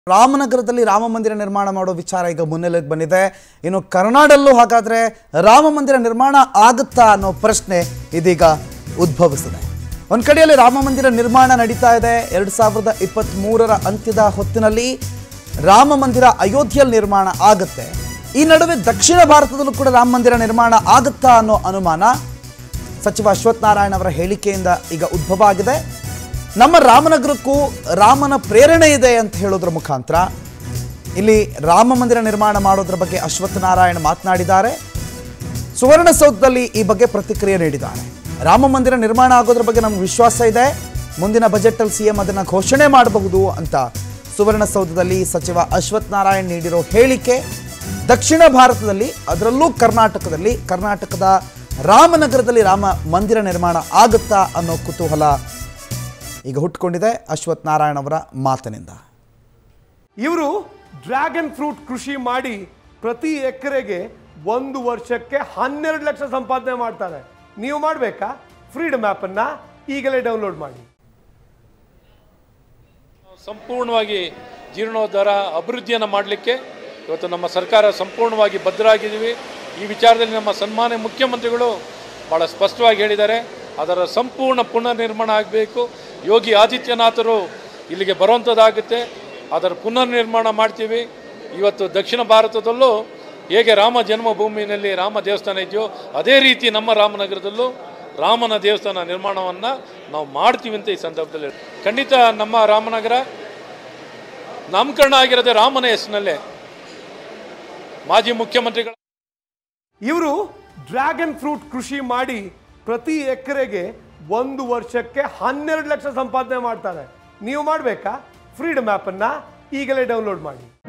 ರಾಮನಗರದಲ್ಲಿ ರಾಮ ಮಂದಿರ ನಿರ್ಮಾಣ ಮಾಡೋ ವಿಚಾರ ಈಗ ಮುನ್ನೆಲೆಗೆ ಬಂದಿದೆ ಇನ್ನು ಕರ್ನಾಡಲ್ಲೂ ಹಾಗಾದ್ರೆ ರಾಮ ಮಂದಿರ ನಿರ್ಮಾಣ ಆಗುತ್ತಾ ಅನ್ನೋ ಪ್ರಶ್ನೆ ಇದೀಗ ಉದ್ಭವಿಸಿದೆ ಒಂದು ಕಡೆಯಲ್ಲಿ ರಾಮ ಮಂದಿರ ನಿರ್ಮಾಣ ನಡೀತಾ ಇದೆ ಎರಡು ಸಾವಿರದ ಇಪ್ಪತ್ತ್ ಮೂರರ ಅಂತ್ಯದ ಹೊತ್ತಿನಲ್ಲಿ ರಾಮ ಮಂದಿರ ಅಯೋಧ್ಯೆಯಲ್ಲಿ ನಿರ್ಮಾಣ ಆಗುತ್ತೆ ಈ ನಡುವೆ ದಕ್ಷಿಣ ಭಾರತದಲ್ಲೂ ಕೂಡ ರಾಮ ಮಂದಿರ ನಿರ್ಮಾಣ ಆಗುತ್ತಾ ಅನ್ನೋ ಅನುಮಾನ ಸಚಿವ ಅಶ್ವಥ್ ನಾರಾಯಣ ಅವರ ಹೇಳಿಕೆಯಿಂದ ಈಗ ಉದ್ಭವ ಆಗಿದೆ ನಮ್ಮ ರಾಮನಗರಕ್ಕೂ ರಾಮನ ಪ್ರೇರಣೆ ಇದೆ ಅಂತ ಹೇಳೋದ್ರ ಮುಖಾಂತರ ಇಲ್ಲಿ ರಾಮ ಮಂದಿರ ನಿರ್ಮಾಣ ಮಾಡೋದ್ರ ಬಗ್ಗೆ ಅಶ್ವಥ್ ನಾರಾಯಣ ಮಾತನಾಡಿದ್ದಾರೆ ಸುವರ್ಣಸೌಧದಲ್ಲಿ ಈ ಬಗ್ಗೆ ಪ್ರತಿಕ್ರಿಯೆ ನೀಡಿದ್ದಾರೆ ರಾಮ ಮಂದಿರ ನಿರ್ಮಾಣ ಆಗೋದ್ರ ಬಗ್ಗೆ ನಮ್ಗೆ ವಿಶ್ವಾಸ ಇದೆ ಮುಂದಿನ ಬಜೆಟಲ್ಲಿ ಸಿ ಎಂ ಅದನ್ನು ಘೋಷಣೆ ಮಾಡಬಹುದು ಅಂತ ಸುವರ್ಣಸೌಧದಲ್ಲಿ ಸಚಿವ ಅಶ್ವಥ್ ನಾರಾಯಣ್ ನೀಡಿರೋ ಹೇಳಿಕೆ ದಕ್ಷಿಣ ಭಾರತದಲ್ಲಿ ಅದರಲ್ಲೂ ಕರ್ನಾಟಕದಲ್ಲಿ ಕರ್ನಾಟಕದ ರಾಮನಗರದಲ್ಲಿ ರಾಮ ಮಂದಿರ ನಿರ್ಮಾಣ ಆಗುತ್ತಾ ಅನ್ನೋ ಕುತೂಹಲ ಈಗ ಹುಟ್ಕೊಂಡಿದೆ ಅಶ್ವಥ್ ನಾರಾಯಣ್ ಅವರ ಮಾತಿನಿಂದ ಇವರು ಡ್ರ್ಯಾಗನ್ ಫ್ರೂಟ್ ಕೃಷಿ ಮಾಡಿ ಪ್ರತಿ ಎಕರೆಗೆ ಒಂದು ವರ್ಷಕ್ಕೆ ಹನ್ನೆರಡು ಲಕ್ಷ ಸಂಪಾದನೆ ಮಾಡ್ತಾರೆ ನೀವು ಮಾಡಬೇಕಾ ಫ್ರೀಡಮ್ ಆ್ಯಪನ್ನು ಈಗಲೇ ಡೌನ್ಲೋಡ್ ಮಾಡಿ ಸಂಪೂರ್ಣವಾಗಿ ಜೀರ್ಣೋದ್ಧಾರ ಅಭಿವೃದ್ಧಿಯನ್ನು ಮಾಡಲಿಕ್ಕೆ ಇವತ್ತು ನಮ್ಮ ಸರ್ಕಾರ ಸಂಪೂರ್ಣವಾಗಿ ಬದ್ಧರಾಗಿದ್ದೀವಿ ಈ ವಿಚಾರದಲ್ಲಿ ನಮ್ಮ ಸನ್ಮಾನ್ಯ ಮುಖ್ಯಮಂತ್ರಿಗಳು ಭಾಳ ಸ್ಪಷ್ಟವಾಗಿ ಹೇಳಿದ್ದಾರೆ ಅದರ ಸಂಪೂರ್ಣ ಪುನರ್ನಿರ್ಮಾಣ ಆಗಬೇಕು ಯೋಗಿ ಆದಿತ್ಯನಾಥರು ಇಲ್ಲಿಗೆ ಬರುವಂಥದ್ದಾಗುತ್ತೆ ಅದರ ಪುನರ್ನಿರ್ಮಾಣ ಮಾಡ್ತೀವಿ ಇವತ್ತು ದಕ್ಷಿಣ ಭಾರತದಲ್ಲೂ ಹೇಗೆ ರಾಮ ಜನ್ಮಭೂಮಿನಲ್ಲಿ ರಾಮ ದೇವಸ್ಥಾನ ಇದೆಯೋ ಅದೇ ರೀತಿ ನಮ್ಮ ರಾಮನಗರದಲ್ಲೂ ರಾಮನ ದೇವಸ್ಥಾನ ನಿರ್ಮಾಣವನ್ನು ನಾವು ಮಾಡ್ತೀವಿ ಅಂತ ಈ ಸಂದರ್ಭದಲ್ಲಿ ಹೇಳ್ತೀನಿ. ಖಂಡಿತ ನಮ್ಮ ರಾಮನಗರ ನಾಮಕರಣ ಆಗಿರೋದೇ ರಾಮನ ಹೆಸರಿನಲ್ಲೇ ಮಾಜಿ ಮುಖ್ಯಮಂತ್ರಿಗಳ ಇವರು ಡ್ರ್ಯಾಗನ್ ಫ್ರೂಟ್ ಕೃಷಿ ಮಾಡಿ ಪ್ರತಿ ಎಕರೆಗೆ ಒಂದು ವರ್ಷಕ್ಕೆ ಹನ್ನೆರಡು ಲಕ್ಷ ಸಂಪಾದನೆ ಮಾಡ್ತಾರೆ ನೀವು ಮಾಡಬೇಕಾ ಫ್ರೀಡಮ್ ಆ್ಯಪನ್ನು ಈಗಲೇ ಡೌನ್ಲೋಡ್ ಮಾಡಿ